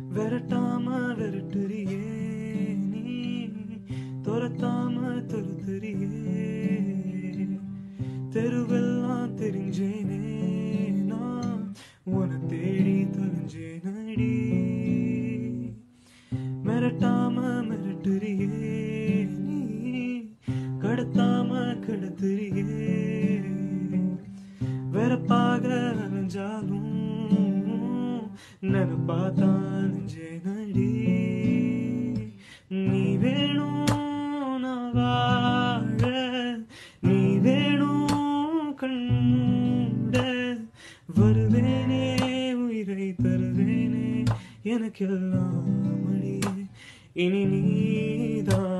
விரட்டாம விரட்டுறியே நீ துரத்தாம துரத்துறியே தெருவெல்லாம் தெரிஞ்சேனே நான் உன தேடி தொலைஞ்சேனடி மிரட்டாம மிரட்டுறியே நீ கடத்தாம கடத்துறியே வெறப்பாக அலைஞ்சாலும் நினப்பாத்தான் நடி நீ வேணும் நான் வாழ நீ வேணும் கண்ட வருவேனே உயிரை தருவேனே எனக்கெல்லாம் அடியே இனி நீதான்